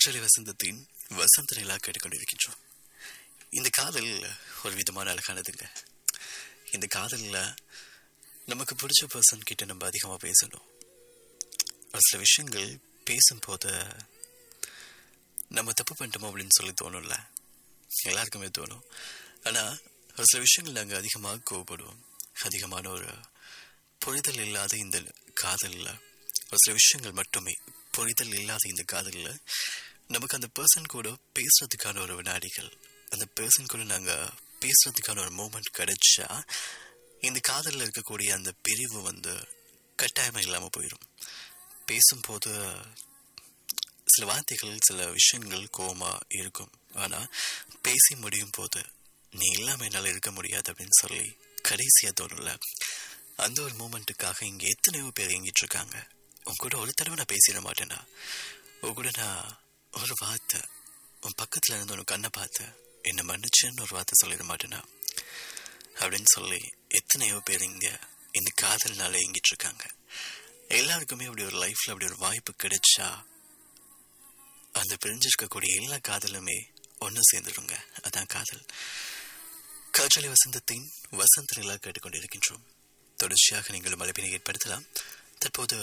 காற்றலை வசந்தத்தின் வசந்த நிலா கேட்டுக்கொண்டிருக்கின்றோம் இந்த காதல் ஒரு விதமான அழகானதுங்க இந்த காதலில் நமக்கு பிடிச்ச பர்சன் கிட்ட நம்ம அதிகமாக பேசணும் ஒரு சில விஷயங்கள் பேசும்போது நம்ம தப்பு பண்ணிட்டோமோ அப்படின்னு சொல்லி தோணும்ல எல்லாருக்குமே தோணும் ஆனால் ஒரு சில விஷயங்கள் நாங்கள் அதிகமாக கோவப்படுவோம் அதிகமான ஒரு புரிதல் இல்லாத இந்த காதலில் ஒரு சில விஷயங்கள் மட்டுமே புரிதல் இல்லாத இந்த காதலில் நமக்கு அந்த பர்சன் கூட பேசுறதுக்கான ஒரு வினாடிகள் அந்த பர்சன் கூட நாங்கள் பேசுறதுக்கான ஒரு மூமெண்ட் கிடைச்சா இந்த காதலில் இருக்கக்கூடிய அந்த பிரிவு வந்து கட்டாயமாக இல்லாமல் போயிடும் பேசும்போது சில வார்த்தைகள் சில விஷயங்கள் கோமா இருக்கும் ஆனால் பேசி முடியும் போது நீ இல்லாமல் என்னால் இருக்க முடியாது அப்படின்னு சொல்லி கடைசியாக தோணும்ல அந்த ஒரு மூமெண்ட்டுக்காக இங்கே எத்தனையோ பேர் இயங்கிட்டு இருக்காங்க உன் கூட ஒரு தடவை நான் பேசிட மாட்டேனா உன் கூட நான் ஒரு வார்த்தை உன் பக்கத்தில் இருந்து உனக்கு கண்ணை பார்த்து என்னை மன்னிச்சேன்னு ஒரு வார்த்தை சொல்லிட மாட்டேனா அப்படின்னு சொல்லி எத்தனையோ பேர் இங்கே இந்த காதல்னால இயங்கிட்டு இருக்காங்க எல்லாருக்குமே அப்படி ஒரு லைஃப்ல அப்படி ஒரு வாய்ப்பு கிடைச்சா அந்த பிரிஞ்சிருக்கக்கூடிய எல்லா காதலுமே ஒன்று சேர்ந்துடுங்க அதான் காதல் காற்றலை வசந்தத்தின் வசந்த நிலா கேட்டுக்கொண்டிருக்கின்றோம் தொடர்ச்சியாக நீங்கள் மலைப்பினை ஏற்படுத்தலாம் தற்போது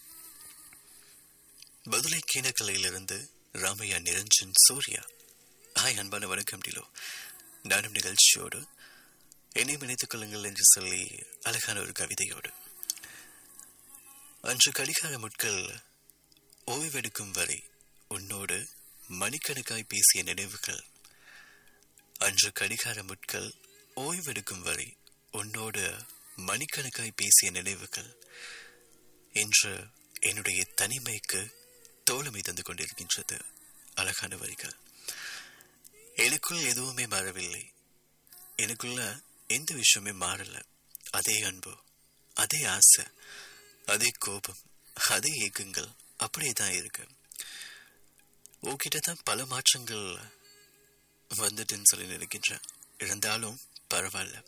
பதுளை கீழக்கலையிலிருந்து ராமையா நிரஞ்சன் சூர்யா ஹாய் அன்பான வணக்கம் டிலோ நானும் நிகழ்ச்சியோடு என்னையும் இணைத்துக் கொள்ளுங்கள் என்று சொல்லி அழகான ஒரு கவிதையோடு அன்று கடிகார முட்கள் ஓய்வெடுக்கும் வரை உன்னோடு மணிக்கணக்காய் பேசிய நினைவுகள் அன்று கடிகார முட்கள் ஓய்வெடுக்கும் வரை உன்னோடு மணிக்கணக்காய் பேசிய நினைவுகள் இன்று என்னுடைய தனிமைக்கு தோழமை தந்து கொண்டிருக்கின்றது அழகான வரிகள் எனக்குள் எதுவுமே மாறவில்லை எனக்குள்ள எந்த விஷயமே மாறல அதே அன்பு அதே ஆசை அதே கோபம் அதே ஏக்கங்கள் அப்படியே தான் இருக்கு உன்கிட்ட தான் பல மாற்றங்கள் வந்துட்டுன்னு சொல்லி நினைக்கின்றேன் இருந்தாலும் பரவாயில்ல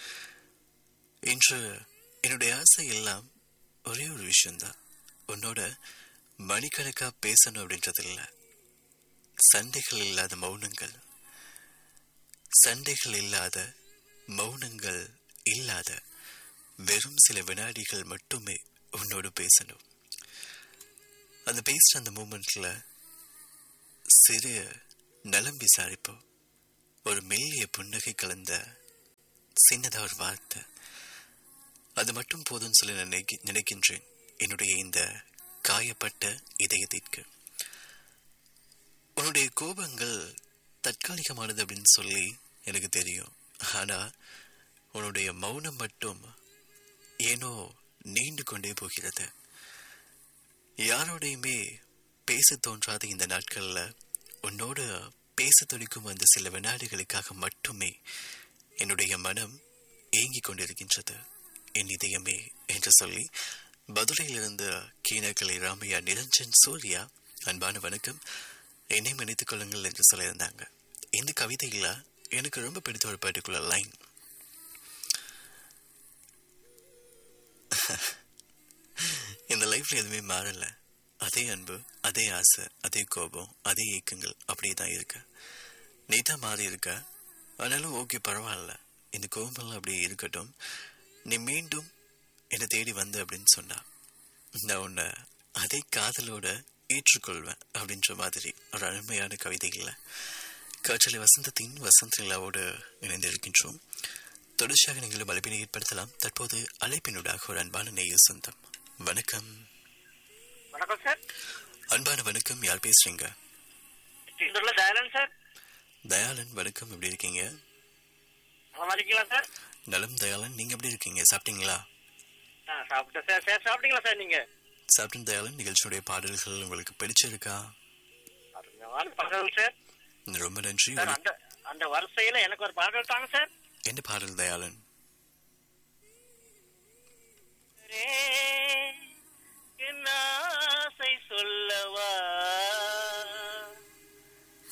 இன்று என்னுடைய ஆசை எல்லாம் ஒரே ஒரு விஷயம்தான் உன்னோட மணிக்கணக்கா பேசணும் அப்படின்றது இல்லை சண்டைகள் இல்லாத மௌனங்கள் சண்டைகள் இல்லாத மௌனங்கள் இல்லாத வெறும் சில வினாடிகள் மட்டுமே உன்னோடு பேசணும் அந்த பேசுற அந்த மூமெண்ட்ல சிறு நலம் விசாரிப்போம் ஒரு மெல்லிய புன்னகை கலந்த சின்னதா ஒரு வார்த்தை அது மட்டும் போதும்னு சொல்லி நான் நினைக்கி- நினைக்கின்றேன் என்னுடைய இந்த காயப்பட்ட இதயத்திற்கு உன்னுடைய கோபங்கள் தற்காலிகமானது அப்படின்னு சொல்லி எனக்கு தெரியும் ஆனா உன்னுடைய மௌனம் மட்டும் ஏனோ நீண்டு கொண்டே போகிறது யாரோடையுமே பேச தோன்றாத இந்த நாட்கள்ல உன்னோடு பேச துடிக்கும் அந்த சில வினாடிகளுக்காக மட்டுமே என்னுடைய மனம் ஏங்கிக் கொண்டிருக்கின்றது என் இதயமே என்று சொல்லி பதுரையிலிருந்து கீழக்கலை ராமையா நிரஞ்சன் சூர்யா அன்பான வணக்கம் என்னை நினைத்துக் கொள்ளுங்கள் என்று சொல்லியிருந்தாங்க இந்த கவிதையில எனக்கு ரொம்ப பிடித்த ஒரு பர்டிகுலர் லைன் இந்த லைஃப்ல எதுவுமே மாறல அதே அன்பு அதே ஆசை அதே கோபம் அதே ஏக்கங்கள் அப்படியே தான் இருக்கு நீ தான் மாறி இருக்க ஆனாலும் ஓகே பரவாயில்ல இந்த கோபம்லாம் அப்படியே இருக்கட்டும் நீ மீண்டும் என்னை தேடி வந்த அப்படின்னு சொன்னா நான் உன்னை அதே காதலோட ஏற்றுக்கொள்வேன் அப்படின்ற மாதிரி ஒரு அருமையான கவிதை இல்லை காற்றலை வசந்தத்தின் வசந்த நிலாவோடு இணைந்திருக்கின்றோம் தொடர்ச்சியாக நீங்கள் அழைப்பினை ஏற்படுத்தலாம் தற்போது அழைப்பினூடாக ஒரு அன்பான நேய சொந்தம் வணக்கம் வணக்கம் சார் அன்பான வணக்கம் யார் பேசுறீங்க இந்துள்ள தயாளன் சார் தயாளன் வணக்கம் எப்படி இருக்கீங்க நல்லா இருக்கீங்களா சார் நலம் தயாளன் நீங்க எப்படி இருக்கீங்க சாப்பிட்டீங்களா ஆ சாப்பிட்டேன் சார் சார் சாப்பிட்டீங்களா சார் நீங்க சாப்பிட்டேன் தயாளன் நிகழ்ச்சியுடைய பாடல்கள் உங்களுக்கு பிடிச்சிருக்கா அருமையான பாடல் சார் ரொம்ப நன்றி சார் ஒரு- அந்த அந்த வரிசையில எனக்கு ஒரு பாடல் தாங்க சார் என்ன பாடல் தயாளன் என் ஆசை சொல்லவா